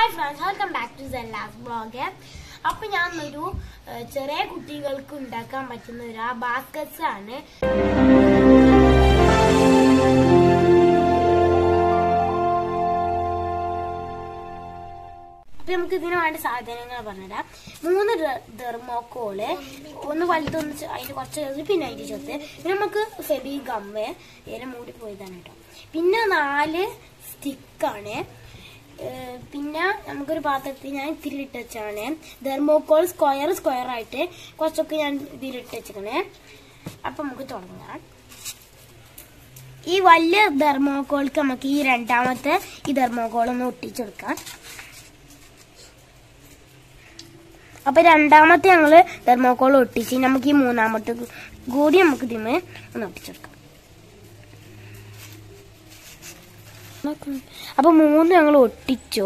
friends welcome back to Sellas blog അപ്പൊ ഞാൻ ഒരു ഏഹ്, ചെറിയ കുട്ടികൾക്ക് ഉണ്ടാക്കാൻ പറ്റുന്ന ഒരു ആ ബാസ്കറ്റ്സ് ആണ് അപ്പൊ നമുക്ക് ഇതിന് വേണ്ട സാധനങ്ങൾ പറഞ്ഞുതരാം മൂന്ന് തെർമോക്കോള് ഒന്ന് വലുതൊന്ന് ചെ- അതിന് കുറച്ച് ചേർത്ത് പിന്നെ അതിന് ചേർത്ത് പിന്നെ നമുക്ക് ഫെബി ഗമ്മ് ഇതിനെ മൂടി പോയതാണ് കേട്ടോ പിന്നെ നാല് സ്റ്റിക്കാണ് പിന്നെ നമുക്കൊരു പാത്രത്തിൽ ഞാൻ ഇത്തിരി ഇട്ട് വെച്ചാണ് തെർമോക്കോൾ സ്ക്വയർ സ്ക്വയർ ആയിട്ട് കുറച്ചൊക്കെ ഞാൻ ഇതിലിട്ട് വെച്ചിരിക്കണേ അപ്പൊ നമുക്ക് തുടങ്ങാം ഈ വലിയ തെർമോക്കോൾക്ക് നമുക്ക് ഈ രണ്ടാമത്തെ ഈ തെർമോക്കോൾ ഒന്ന് ഒട്ടിച്ചെടുക്കാം അപ്പൊ രണ്ടാമത്തെ ഞങ്ങള് തെർമോക്കോൾ ഒട്ടിച്ച് നമുക്ക് ഈ മൂന്നാമത്തെ കൂടി നമുക്ക് ഇതിമേ ഒന്ന് ഒട്ടിച്ചെടുക്കാം അപ്പൊ മൂന്ന് ഞങ്ങൾ ഒട്ടിച്ചു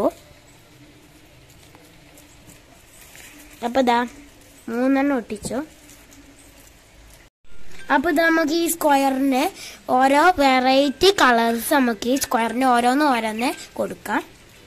അപ്പൊ ഇതാ മൂന്നെണ്ണം ഒട്ടിച്ചു അപ്പൊ ഇത് നമുക്ക് ഈ സ്ക്വയറിന് ഓരോ വെറൈറ്റി കളേഴ്സ് നമുക്ക് ഈ സ്ക്വയറിന് ഓരോന്ന് ഓരോന്ന് കൊടുക്കാം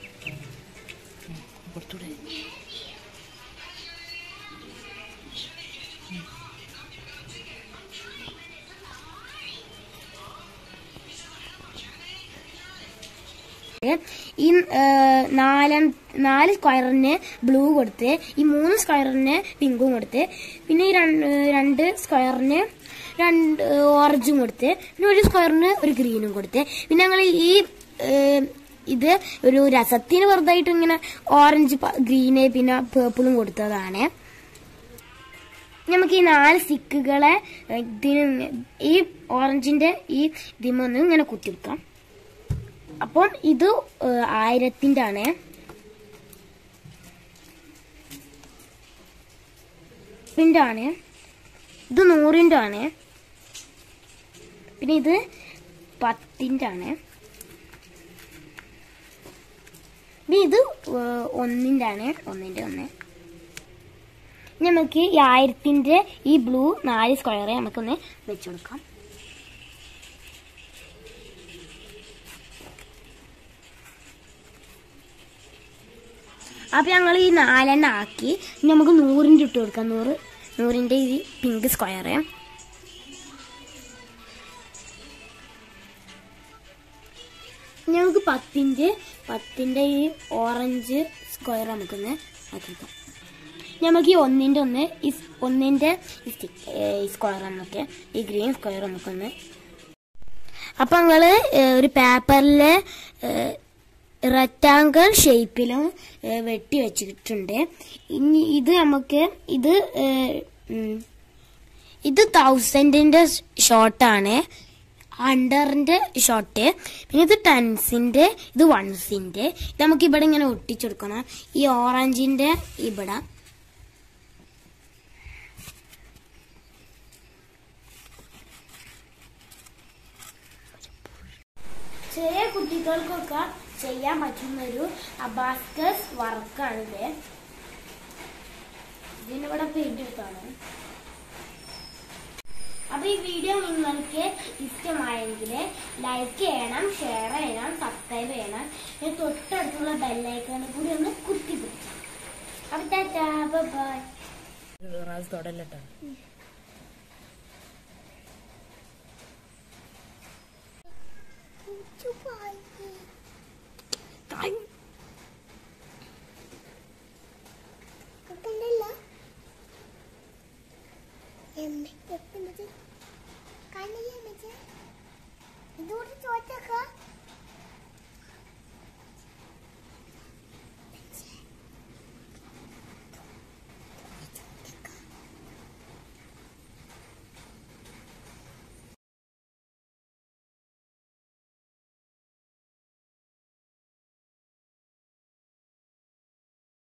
ഈ ഏഹ്, നാലാം നാല് സ്ക്വയറിന് ബ്ലൂ കൊടുത്ത് ഈ മൂന്ന് സ്ക്വയറിന് പിങ്കും കൊടുത്ത് പിന്നെ ഈ രണ്ട് രണ്ട് സ്ക്വയറിന് രണ്ട് ഓറഞ്ചും കൊടുത്ത് പിന്നെ ഒരു സ്ക്വയറിന് ഒരു ഗ്രീനും കൊടുത്ത് പിന്നെ ഞങ്ങൾ ഈ ഏഹ്, ഇത് ഒരു രസത്തിന് വെറുതായിട്ട് ഇങ്ങനെ ഓറഞ്ച് ഗ്രീന് പിന്നെ പേർപ്പിളും കൊടുത്തതാണ് നമുക്ക് ഈ നാല് സ്റ്റിക്കുകളെ ഇതിന് ഈ ഓറഞ്ചിന്റെ ഈ ഇതിമൊന്ന് ഇങ്ങനെ കുത്തിവെക്കാം അപ്പം ഇത് ഏഹ്, ആയിരത്തിന്റെ ആണ് ിന്റെ ആണ് ഇത് നൂറിന്റെ ആണ് പിന്നെ ഇത് പത്തിന്റെ ആണ് പിന്നെ ഇത് ഏഹ്, ഒന്നിന്റെ ആണ് ഒന്നിന്റെ ഒന്ന് ഇനി നമുക്ക് ഈ ആയിരത്തിന്റെ ഈ ബ്ലൂ നാല് സ്ക്വയർ നമുക്കൊന്ന് വെച്ചു കൊടുക്കാം അപ്പൊ ഞങ്ങൾ ഈ നാലെണ്ണം ആക്കി ഇനി നമുക്ക് നൂറിന്റെ ഇട്ട് കൊടുക്കാം നൂറ് നൂറിന്റെ ഈ പിങ്ക് സ്ക്വയർ ഞങ്ങൾക്ക് പത്തിന്റെ പത്തിന്റെ ഈ ഓറഞ്ച് സ്ക്വയർ നമുക്കൊന്ന് ആക്കിക്കാം നമുക്ക് ഈ ഒന്നിന്റെ ഒന്ന് ഈ സ് ഒന്നിന്റെ ഈ സ്റ്റിക്ക് ഈ സ്ക്വയർ നമുക്ക് ഈ ഗ്രീൻ സ്ക്വയർ നമുക്കൊന്ന് അപ്പൊ ഞങ്ങള് ഏഹ്, ഒരു പേപ്പറില് റെക്റ്റാങ്കിൾ ഷേപ്പിലും ഏഹ്, വെട്ടി വെച്ചിട്ടുണ്ട് ഇനി ഇത് നമുക്ക് ഇത് ഏഹ്, ഉം, ഇത് തൗസൻഡിന്റെ ഷോട്ടാണ് ഹൺഡ്രഡിന്റെ ഷോട്ട് പിന്നെ ഇത് ടെൻസിന്റെ ഇത് വൺസിന്റെ ഇത് നമുക്ക് ഇവിടെ ഇങ്ങനെ ഒട്ടിച്ചെടുക്കണം ഈ ഓറഞ്ചിന്റെ ഇവിടെ ചെറിയ കുട്ടികൾക്കൊക്കെ ചെയ്യാൻ പറ്റുന്ന ഒരു അബാസ്കസ് വർക്കാണിത് ഇതിനിവിടെ പെയിന്റ് എടുത്താണ് അപ്പൊ ഈ വീഡിയോ നിങ്ങൾക്ക് ഇഷ്ടമായെങ്കിൽ ലൈക്ക് ചെയ്യണം ഷെയർ ചെയ്യണം സബ്സ്ക്രൈബ് ചെയ്യണം പിന്നെ തൊട്ടടുത്തുള്ള ബെല്ലൈക്കണ് കൂടി ഒന്ന് കുത്തി പിടിക്കണം അപ്പൊ ടാറ്റാ ബൈ റാസ് തൊടല്ലട്ടോ ബൈ